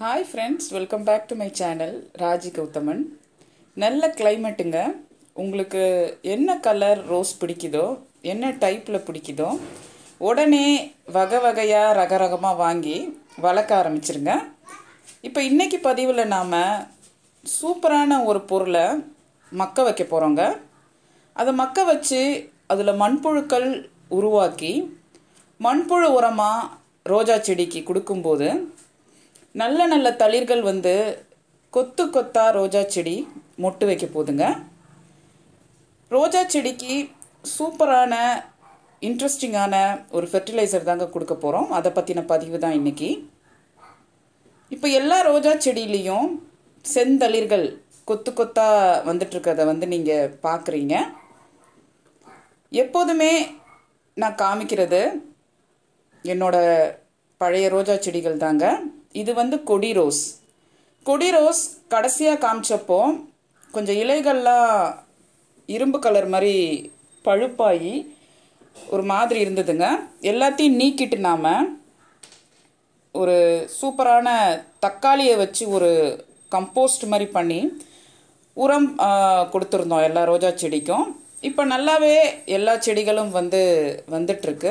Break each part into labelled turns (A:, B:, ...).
A: hi friends welcome back to my channel Raji Gowthaman நல்ல கிளைமேட்டுங்க உங்களுக்கு என்ன கலர் ரோஸ் பிடிக்குதோ என்ன டைப்பில் பிடிக்குதோ உடனே வகை வகையாக ரக ரகமாக வாங்கி வளர்க்க ஆரம்பிச்சிருங்க இப்போ இன்னைக்கு பதிவில் நாம் சூப்பரான ஒரு பொருளை மக்க வைக்க போகிறோங்க அதை மக்க வச்சு அதில் மண்புழுக்கள் உருவாக்கி மண்புழு உரமாக ரோஜா செடிக்கு கொடுக்கும்போது நல்ல நல்ல தளிர்கள் வந்து கொத்து கொத்தா ரோஜா செடி மொட்டு வைக்க போகுதுங்க ரோஜா செடிக்கு சூப்பரான இன்ட்ரெஸ்டிங்கான ஒரு ஃபெர்டிலைசர் தாங்க கொடுக்க போகிறோம் அதை பற்றின பதிவு தான் இன்றைக்கி இப்போ எல்லா ரோஜா செடியிலையும் செந்தளிர்கள் கொத்து கொத்தா வந்துட்டுருக்கிறத வந்து நீங்கள் பார்க்குறீங்க எப்போதுமே நான் காமிக்கிறது என்னோட பழைய ரோஜா செடிகள் தாங்க இது வந்து கொடி ரோஸ் கொடி ரோஸ் கடைசியாக காமிச்சப்போ கொஞ்சம் இலைகள்லாம் இரும்பு கலர் மாதிரி பழுப்பாகி ஒரு மாதிரி இருந்ததுங்க எல்லாத்தையும் நீக்கிட்டு நாம் ஒரு சூப்பரான தக்காளியை வச்சு ஒரு கம்போஸ்ட் மாதிரி பண்ணி உரம் ஆ, கொடுத்துருந்தோம் எல்லா ரோஜா செடிக்கும் இப்போ நல்லாவே எல்லா செடிகளும் வந்து வந்துட்டுருக்கு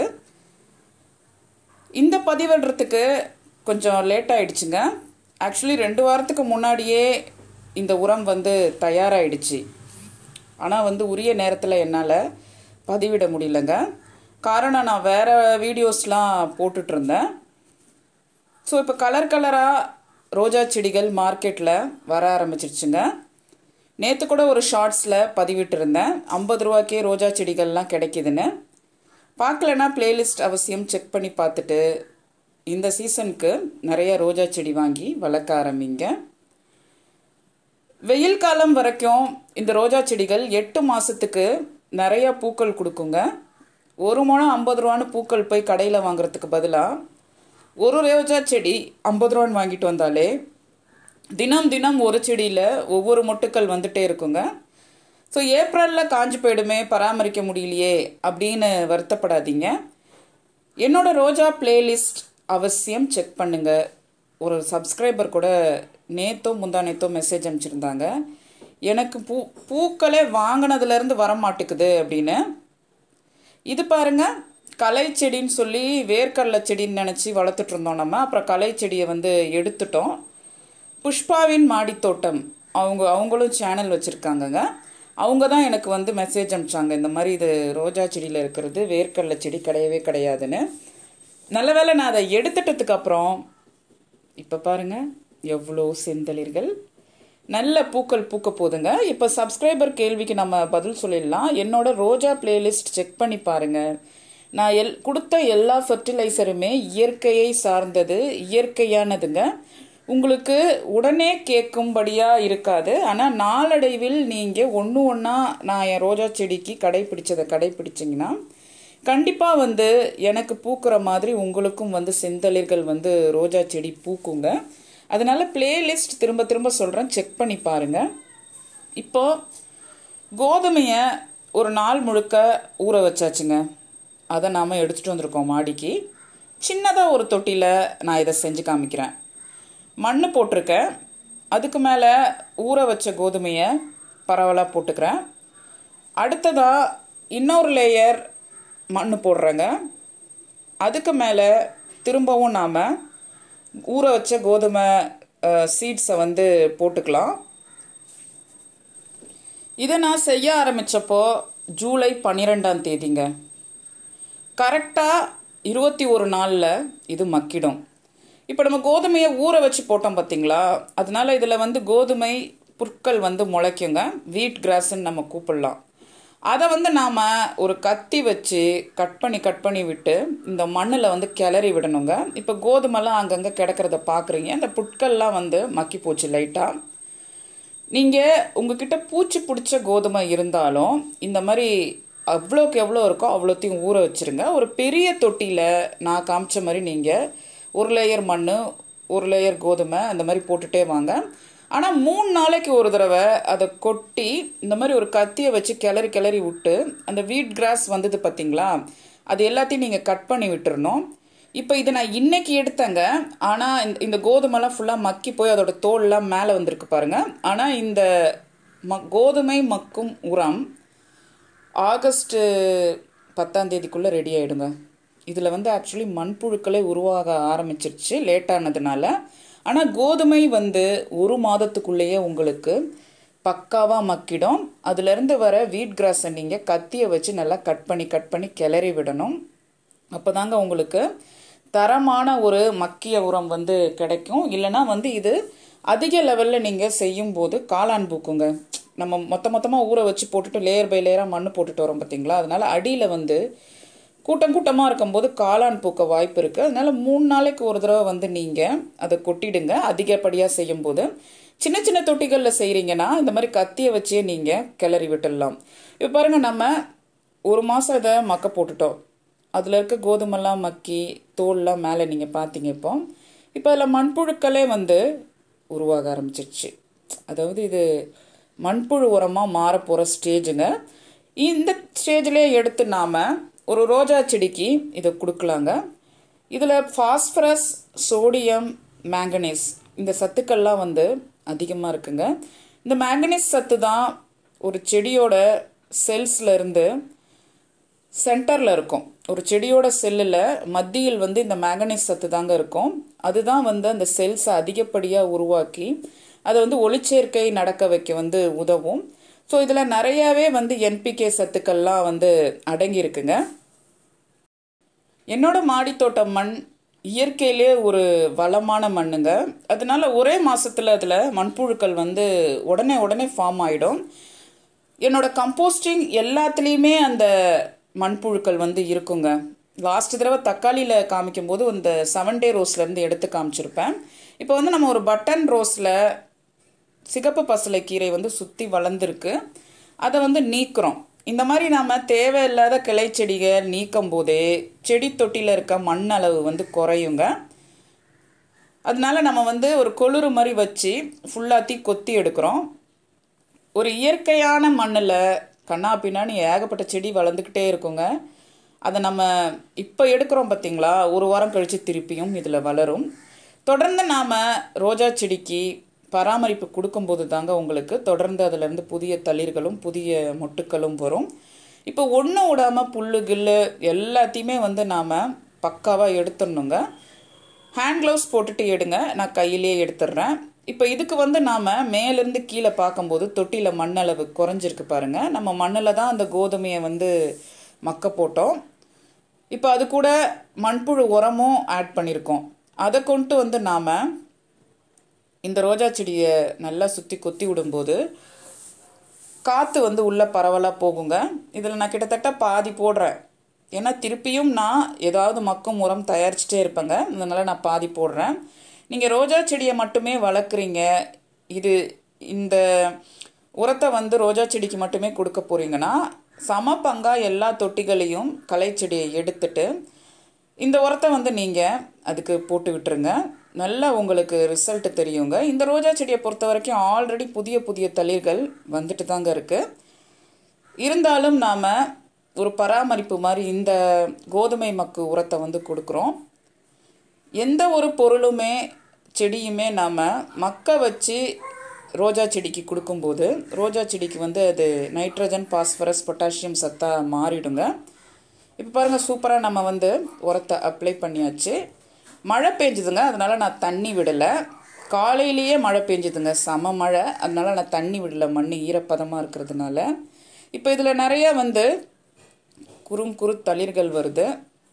A: இந்த பதிவிடுறதுக்கு கொஞ்சம் லேட் ஆயிடுச்சுங்க ஆக்சுவலி ரெண்டு வாரத்துக்கு முன்னாடியே இந்த உரம் வந்து தயாராகிடுச்சு ஆனால் வந்து உரிய நேரத்தில் என்னால் பதிவிட முடியலங்க காரணம் நான் வேறு வீடியோஸ்லாம் போட்டுட்டு இருந்தேன் ஸோ இப்போ கலர் கலராக ரோஜா செடிகள் மார்க்கெட்டில் வர ஆரம்பிச்சிருச்சுங்க நேற்று கூட ஒரு ஷார்ட்ஸில் பதிவிட்டிருந்தேன் ஐம்பது ரூபாய்க்கே ரோஜா செடிகள்லாம் கிடைக்குதுன்னு பார்க்கலனா பிளேலிஸ்ட் அவசியம் செக் பண்ணி பார்த்துட்டு இந்த சீசனுக்கு நிறைய ரோஜா செடி வாங்கி வளர்க்க ஆரம்பிங்க வெயில் காலம் வரைக்கும் இந்த ரோஜா செடிகள் எட்டு மாதத்துக்கு நிறைய பூக்கள் கொடுக்குங்க ஒரு முழம் ஐம்பது ரூபான்னு பூக்கள் போய் கடையில் வாங்குறதுக்கு பதிலாக ஒரு ரோஜா செடி ஐம்பது ரூபான்னு வாங்கிட்டு வந்தாலே தினம் தினம் ஒரு செடியில் ஒவ்வொரு மொட்டுக்கள் வந்துட்டே இருக்குங்க ஸோ ஏப்ரலில் காஞ்சு போயிடுமே பராமரிக்க முடியலையே அப்படின்னு வருத்தப்படாதீங்க என்னோட ரோஜா பிளேலிஸ்ட் அவசியம் செக் பண்ணுங்க ஒரு சப்ஸ்கிரைபர் கூட நேத்தோ முந்தா நேத்தோ மெசேஜ் அனுப்பிச்சிருந்தாங்க எனக்கு பூ பூக்களே வாங்கினதுலேருந்து வர மாட்டேங்குது அப்படின்னு இது பாருங்க களை செடின்னு சொல்லி வேர்க்கடலை செடின்னு நினச்சி வளர்த்துட்டு இருந்தோம் நம்ம அப்புறம் களை செடியை வந்து எடுத்துட்டோம் புஷ்பாவின் மாடித்தோட்டம் அவங்க அவங்களும் சேனல் வச்சுருக்காங்கங்க அவங்க தான் எனக்கு வந்து மெசேஜ் அனுப்பிச்சாங்க இந்த மாதிரி இது ரோஜா செடியில் இருக்கிறது வேர்க்கடலை செடி கிடையவே கிடையாதுன்னு நல்ல வேளை நான் அதை எடுத்துட்டதுக்கு அப்புறம் இப்போ பாருங்க எவ்வளோ செந்தளிர்கள் நல்ல பூக்கள் பூக்க போதுங்க இப்போ சப்ஸ்கிரைபர் கேள்விக்கு நம்ம பதில் சொல்லிடலாம் என்னோட ரோஜா பிளேலிஸ்ட் செக் பண்ணி பாருங்க நான் எல் கொடுத்த எல்லா ஃபெர்டிலைசருமே இயற்கையை சார்ந்தது இயற்கையானதுங்க உங்களுக்கு உடனே கேட்கும்படியாக இருக்காது ஆனால் நாளடைவில் நீங்கள் ஒன்று ஒன்றா நான் என் ரோஜா செடிக்கு கடைப்பிடிச்சதை கடைப்பிடிச்சிங்கன்னா கண்டிப்பாக வந்து எனக்கு பூக்கிற மாதிரி உங்களுக்கும் வந்து செந்தளிர்கள் வந்து ரோஜா செடி பூக்குங்க அதனால பிளேலிஸ்ட் திரும்ப திரும்ப சொல்கிறேன் செக் பண்ணி பாருங்க இப்போ கோதுமையை ஒரு நாள் முழுக்க ஊற வச்சாச்சுங்க அதை நாம் எடுத்துகிட்டு வந்திருக்கோம் மாடிக்கு சின்னதாக ஒரு தொட்டியில் நான் இதை செஞ்சு காமிக்கிறேன் மண் போட்டிருக்கேன் அதுக்கு மேலே ஊற வச்ச கோதுமையை பரவலாக போட்டுக்கிறேன் அடுத்ததாக இன்னொரு லேயர் மண் போடுறேங்க அதுக்கு மேலே திரும்பவும் நாம் ஊற வச்ச கோதுமை சீட்ஸை வந்து போட்டுக்கலாம் இதை நான் செய்ய ஆரம்பித்தப்போ ஜூலை பன்னிரெண்டாம் தேதிங்க கரெக்டாக இருபத்தி ஒரு நாளில் இது மக்கிடும் இப்போ நம்ம கோதுமையை ஊற வச்சு போட்டோம் பார்த்தீங்களா அதனால இதில் வந்து கோதுமை புற்கள் வந்து முளைக்குங்க வீட் கிராஸ்ன்னு நம்ம கூப்பிடலாம் அதை வந்து நாம் ஒரு கத்தி வச்சு கட் பண்ணி கட் பண்ணி விட்டு இந்த மண்ணில் வந்து கிளறி விடணுங்க இப்போ கோதுமைலாம் அங்கங்கே கிடக்கிறத பார்க்குறீங்க இந்த புட்கள்லாம் வந்து மக்கி போச்சு லைட்டாக நீங்கள் உங்ககிட்ட பூச்சி பிடிச்ச கோதுமை இருந்தாலும் இந்த மாதிரி அவ்வளோக்கு எவ்வளோ இருக்கோ அவ்வளோத்தையும் ஊற வச்சுருங்க ஒரு பெரிய தொட்டியில் நான் காமிச்ச மாதிரி நீங்கள் ஒரு லேயர் மண் ஒரு லேயர் கோதுமை அந்த மாதிரி போட்டுட்டே வாங்க ஆனால் மூணு நாளைக்கு ஒரு தடவை அதை கொட்டி இந்த மாதிரி ஒரு கத்தியை வச்சு கிளறி கிளறி விட்டு அந்த வீட் கிராஸ் வந்தது பார்த்தீங்களா அது எல்லாத்தையும் நீங்கள் கட் பண்ணி விட்டுறணும் இப்போ இது நான் இன்னைக்கு எடுத்தேங்க ஆனால் இந்த இந்த கோதுமைலாம் ஃபுல்லாக மக்கி போய் அதோட தோல்லாம் மேலே வந்திருக்கு பாருங்க ஆனால் இந்த ம கோதுமை மக்கும் உரம் ஆகஸ்ட்டு பத்தாம் தேதிக்குள்ளே ரெடி ஆகிடுங்க இதில் வந்து ஆக்சுவலி மண்புழுக்களே உருவாக ஆரம்பிச்சிருச்சு லேட்டானதுனால ஆனால் கோதுமை வந்து ஒரு மாதத்துக்குள்ளேயே உங்களுக்கு பக்காவாக மக்கிடும் அதுலேருந்து வர வீட் கிராஸை நீங்கள் கத்தியை வச்சு நல்லா கட் பண்ணி கட் பண்ணி கிளறி விடணும் அப்போ தாங்க உங்களுக்கு தரமான ஒரு மக்கிய உரம் வந்து கிடைக்கும் இல்லைனா வந்து இது அதிக லெவலில் நீங்கள் செய்யும்போது காளான் பூக்குங்க நம்ம மொத்த மொத்தமாக ஊற வச்சு போட்டுட்டு லேயர் பை லேயராக மண் போட்டுட்டு வரோம் பார்த்தீங்களா அதனால அடியில் வந்து கூட்டம் கூட்டமாக இருக்கும்போது காளான் பூக்க வாய்ப்பு இருக்குது அதனால மூணு நாளைக்கு ஒரு தடவை வந்து நீங்கள் அதை கொட்டிடுங்க அதிகப்படியாக செய்யும்போது சின்ன சின்ன தொட்டிகளில் செய்கிறீங்கன்னா இந்த மாதிரி கத்தியை வச்சே நீங்கள் கிளறி விட்டுடலாம் இப்போ பாருங்கள் நம்ம ஒரு மாதம் இதை மக்க போட்டுட்டோம் அதில் இருக்க கோதுமெல்லாம் மக்கி தோல்லாம் மேலே நீங்கள் பார்த்தீங்க இப்போ இப்போ அதில் மண்புழுக்களே வந்து உருவாக ஆரம்பிச்சிருச்சு அதாவது இது மண்புழு உரமாக மாற போகிற ஸ்டேஜுங்க இந்த ஸ்டேஜ்லேயே எடுத்து நாம் ஒரு ரோஜா செடிக்கு இதை கொடுக்கலாங்க இதில் ஃபாஸ்பரஸ் சோடியம் மேங்கனீஸ் இந்த சத்துக்கள்லாம் வந்து அதிகமாக இருக்குங்க இந்த மேங்கனீஸ் சத்து தான் ஒரு செடியோட செல்ஸ்ல இருந்து சென்டரில் இருக்கும் ஒரு செடியோட செல்லில் மத்தியில் வந்து இந்த மேங்கனீஸ் சத்து தாங்க இருக்கும் அதுதான் வந்து அந்த செல்ஸை அதிகப்படியாக உருவாக்கி அதை வந்து ஒளிச்சேர்க்கை நடக்க வைக்க வந்து உதவும் ஸோ இதில் நிறையாவே வந்து என்பிகே சத்துக்கள்லாம் வந்து அடங்கி இருக்குங்க என்னோட மாடித்தோட்ட மண் இயற்கையிலே ஒரு வளமான மண்ணுங்க அதனால ஒரே மாசத்துல அதில் மண்புழுக்கள் வந்து உடனே உடனே ஃபார்ம் ஆகிடும் என்னோட கம்போஸ்டிங் எல்லாத்துலேயுமே அந்த மண்புழுக்கள் வந்து இருக்குங்க லாஸ்ட் தடவை தக்காளியில் காமிக்கும்போது இந்த செவன் டே ரோஸ்லேருந்து எடுத்து காமிச்சிருப்பேன் இப்போ வந்து நம்ம ஒரு பட்டன் ரோஸில் சிகப்பு பசலை கீரை வந்து சுற்றி வளர்ந்துருக்கு அதை வந்து நீக்கிறோம் இந்த மாதிரி நாம் தேவையில்லாத கிளை செடிகள் நீக்கும் போதே செடி தொட்டியில் இருக்க மண் அளவு வந்து குறையுங்க அதனால நம்ம வந்து ஒரு கொளுறு மாதிரி வச்சு ஃபுல்லாத்தி கொத்தி எடுக்கிறோம் ஒரு இயற்கையான மண்ணில் கண்ணா பின்னான்னு ஏகப்பட்ட செடி வளர்ந்துக்கிட்டே இருக்குங்க அதை நம்ம இப்போ எடுக்கிறோம் பார்த்தீங்களா ஒரு வாரம் கழித்து திருப்பியும் இதில் வளரும் தொடர்ந்து நாம் ரோஜா செடிக்கு பராமரிப்பு கொடுக்கும்போது தாங்க உங்களுக்கு தொடர்ந்து அதிலேருந்து புதிய தளிர்களும் புதிய மொட்டுக்களும் வரும் இப்போ ஒன்று விடாமல் புல்லு கில்லு எல்லாத்தையுமே வந்து நாம் பக்காவாக எடுத்துடணுங்க ஹேண்ட் க்ளவுஸ் போட்டுட்டு எடுங்க நான் கையிலேயே எடுத்துடுறேன் இப்போ இதுக்கு வந்து நாம் மேலேருந்து கீழே பார்க்கும்போது தொட்டியில் மண்ணளவு குறைஞ்சிருக்கு பாருங்கள் நம்ம மண்ணில் தான் அந்த கோதுமையை வந்து மக்க போட்டோம் இப்போ அது கூட மண்புழு உரமும் ஆட் பண்ணியிருக்கோம் அதை கொண்டு வந்து நாம் இந்த ரோஜா செடியை நல்லா சுற்றி கொத்தி விடும்போது காற்று வந்து உள்ளே பரவலாக போகுங்க இதில் நான் கிட்டத்தட்ட பாதி போடுறேன் ஏன்னா திருப்பியும் நான் ஏதாவது மக்கும் உரம் தயாரிச்சிட்டே இருப்பேங்க அதனால் நான் பாதி போடுறேன் நீங்கள் ரோஜா செடியை மட்டுமே வளர்க்குறீங்க இது இந்த உரத்தை வந்து ரோஜா செடிக்கு மட்டுமே கொடுக்க போகிறீங்கன்னா சம பங்காக எல்லா தொட்டிகளையும் களை செடியை எடுத்துட்டு இந்த உரத்தை வந்து நீங்கள் அதுக்கு போட்டு விட்டுருங்க நல்லா உங்களுக்கு ரிசல்ட் தெரியுங்க இந்த ரோஜா செடியை பொறுத்த வரைக்கும் ஆல்ரெடி புதிய புதிய தளிர்கள் வந்துட்டு தாங்க இருக்குது இருந்தாலும் நாம் ஒரு பராமரிப்பு மாதிரி இந்த கோதுமை மக்கு உரத்தை வந்து கொடுக்குறோம் எந்த ஒரு பொருளுமே செடியுமே நாம் மக்க வச்சு ரோஜா செடிக்கு கொடுக்கும்போது ரோஜா செடிக்கு வந்து அது நைட்ரஜன் பாஸ்பரஸ் பொட்டாசியம் சத்தாக மாறிடுங்க இப்போ பாருங்கள் சூப்பராக நம்ம வந்து உரத்தை அப்ளை பண்ணியாச்சு மழை பெஞ்சுதுங்க அதனால் நான் தண்ணி விடலை காலையிலேயே மழை பெஞ்சுதுங்க செம மழை அதனால் நான் தண்ணி விடலை மண் ஈரப்பதமாக இருக்கிறதுனால இப்போ இதில் நிறைய வந்து குறும் குறு தளிர்கள் வருது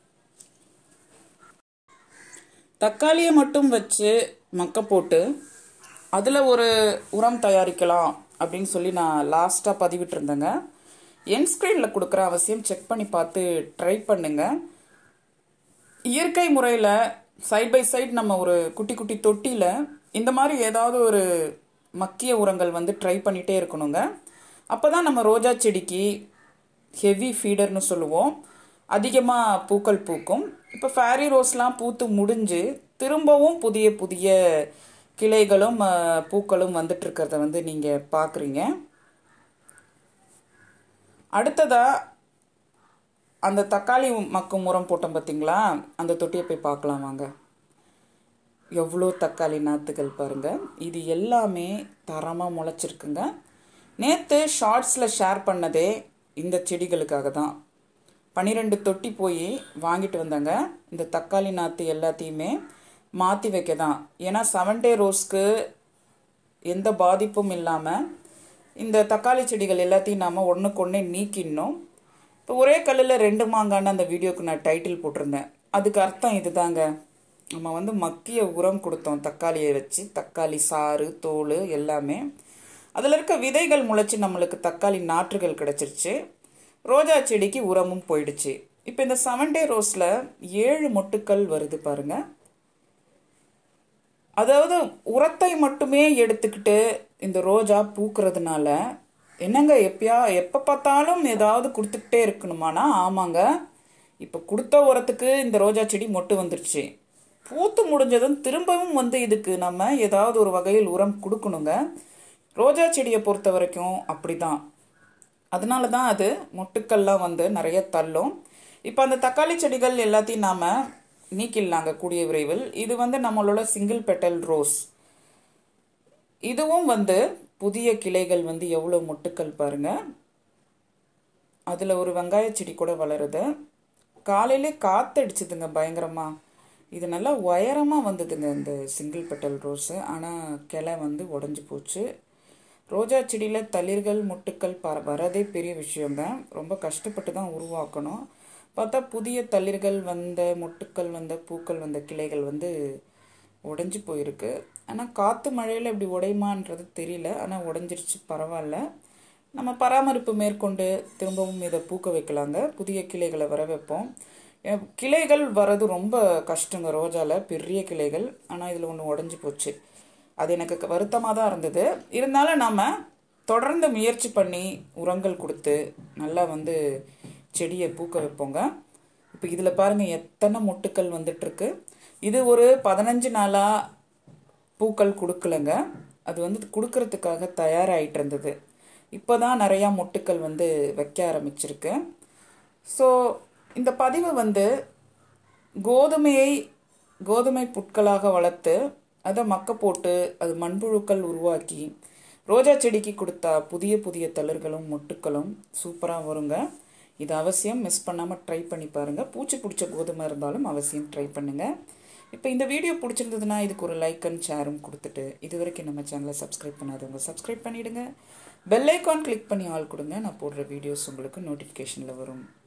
A: தக்காளியை மட்டும் வச்சு மக்க போட்டு அதில் ஒரு உரம் தயாரிக்கலாம் அப்படின்னு சொல்லி நான் லாஸ்ட்டாக பதிவிட்டிருந்தேங்க என் ஸ்க்ரீனில் கொடுக்குற அவசியம் செக் பண்ணி பார்த்து ட்ரை பண்ணுங்க இயற்கை முறையில் சைட் பை சைட் நம்ம ஒரு குட்டி குட்டி தொட்டியில் இந்த மாதிரி ஏதாவது ஒரு மக்கிய உரங்கள் வந்து ட்ரை பண்ணிகிட்டே இருக்கணுங்க அப்போ தான் நம்ம ரோஜா செடிக்கு ஹெவி ஃபீடர்னு சொல்லுவோம் அதிகமாக பூக்கள் பூக்கும் இப்போ ஃபேரி ரோஸ்லாம் பூத்து முடிஞ்சு திரும்பவும் புதிய புதிய கிளைகளும் அஹ், பூக்களும் வந்துட்டு இருக்கிறத வந்து நீங்கள் பார்க்குறீங்க அடுத்ததாக அந்த தக்காளி மக்கும் உரம் போட்டோம் பார்த்தீங்களா அந்த தொட்டியை போய் பார்க்கலாம் வாங்க எவ்வளோ தக்காளி நாற்றுகள் பாருங்கள் இது எல்லாமே தரமாக முளைச்சிருக்குங்க நேற்று ஷார்ட்ஸில் ஷேர் பண்ணதே இந்த செடிகளுக்காக தான் பன்னிரெண்டு தொட்டி போய் வாங்கிட்டு வந்தாங்க இந்த தக்காளி நாற்று எல்லாத்தையுமே மாற்றி வைக்க தான் ஏன்னா செவன் டே ரோஸ்க்கு எந்த பாதிப்பும் இல்லாமல் இந்த தக்காளி செடிகள் எல்லாத்தையும் நாம் ஒன்றுக்கு ஒன்றே நீக்கிடணும் இப்போ ஒரே கல்லில் ரெண்டு மாங்கான்னு அந்த வீடியோக்கு நான் டைட்டில் போட்டிருந்தேன் அதுக்கு அர்த்தம் இதுதாங்க நம்ம வந்து மக்கிய உரம் கொடுத்தோம் தக்காளியை வச்சு தக்காளி சாறு தோல் எல்லாமே அதில் இருக்க விதைகள் முளைச்சி நம்மளுக்கு தக்காளி நாற்றுகள் கிடச்சிருச்சு ரோஜா செடிக்கு உரமும் போயிடுச்சு இப்போ இந்த செவன் டே ரோஸில் ஏழு மொட்டுக்கள் வருது பாருங்க அதாவது உரத்தை மட்டுமே எடுத்துக்கிட்டு இந்த ரோஜா பூக்கிறதுனால என்னங்க எப்பயா எப்போ பார்த்தாலும் ஏதாவது கொடுத்துக்கிட்டே இருக்கணுமானா ஆமாங்க இப்போ கொடுத்த உரத்துக்கு இந்த ரோஜா செடி மொட்டு வந்துருச்சு பூத்து முடிஞ்சதும் திரும்பவும் வந்து இதுக்கு நம்ம ஏதாவது ஒரு வகையில் உரம் கொடுக்கணுங்க ரோஜா செடியை பொறுத்த வரைக்கும் அப்படி தான் அதனால தான் அது மொட்டுக்கள்லாம் வந்து நிறைய தள்ளும் இப்போ அந்த தக்காளி செடிகள் எல்லாத்தையும் நாம் நீக்கிடலாங்க கூடிய விரைவில் இது வந்து நம்மளோட சிங்கிள் பெட்டல் ரோஸ் இதுவும் வந்து புதிய கிளைகள் வந்து எவ்வளோ மொட்டுக்கள் பாருங்க அதில் ஒரு வெங்காய செடி கூட வளருது காலையிலே காத்தடிச்சுதுங்க பயங்கரமாக இது நல்லா உயரமாக வந்ததுங்க இந்த சிங்கிள் பெட்டல் ரோஸு ஆனால் கிளை வந்து உடஞ்சி போச்சு ரோஜா செடியில் தளிர்கள் முட்டுக்கள் ப வரதே பெரிய விஷயங்க ரொம்ப கஷ்டப்பட்டு தான் உருவாக்கணும் பார்த்தா புதிய தளிர்கள் வந்த மொட்டுக்கள் வந்த பூக்கள் வந்த கிளைகள் வந்து உடஞ்சி போயிருக்கு ஆனால் காற்று மழையில் இப்படி உடையுமான்றது தெரியல ஆனால் உடஞ்சிருச்சு பரவாயில்ல நம்ம பராமரிப்பு மேற்கொண்டு திரும்பவும் இதை பூக்க வைக்கலாங்க புதிய கிளைகளை வர வைப்போம் கிளைகள் வர்றது ரொம்ப கஷ்டங்க ரோஜாவில் பெரிய கிளைகள் ஆனால் இதில் ஒன்று உடஞ்சி போச்சு அது எனக்கு வருத்தமாக தான் இருந்தது இருந்தாலும் நாம் தொடர்ந்து முயற்சி பண்ணி உரங்கள் கொடுத்து நல்லா வந்து செடியை பூக்க வைப்போங்க இப்போ இதில் பாருங்கள் எத்தனை மொட்டுக்கள் வந்துட்டுருக்கு இது ஒரு பதினஞ்சு நாளாக பூக்கள் கொடுக்கலங்க அது வந்து கொடுக்கறதுக்காக தயாராகிட்டு இருந்தது இப்போ தான் நிறையா மொட்டுக்கள் வந்து வைக்க ஆரம்பிச்சிருக்கு ஸோ இந்த பதிவு வந்து கோதுமையை கோதுமை புட்களாக வளர்த்து அதை மக்க போட்டு அது மண்புழுக்கள் உருவாக்கி ரோஜா செடிக்கு கொடுத்தா புதிய புதிய தளிர்களும் மொட்டுக்களும் சூப்பராக வருங்க இது அவசியம் மிஸ் பண்ணாமல் ட்ரை பண்ணி பாருங்கள் பூச்சி பிடிச்ச கோதுமை இருந்தாலும் அவசியம் ட்ரை பண்ணுங்கள் இப்போ இந்த வீடியோ பிடிச்சிருந்ததுன்னா இதுக்கு ஒரு லைக் அண்ட் ஷேரும் கொடுத்துட்டு இது வரைக்கும் நம்ம சேனலை சப்ஸ்கிரைப் பண்ணாதவங்க சப்ஸ்கிரைப் பண்ணிவிடுங்க பெல் ஐக்கான் கிளிக் பண்ணி ஆள் கொடுங்க நான் போடுற வீடியோஸ் உங்களுக்கு நோட்டிஃபிகேஷனில் வரும்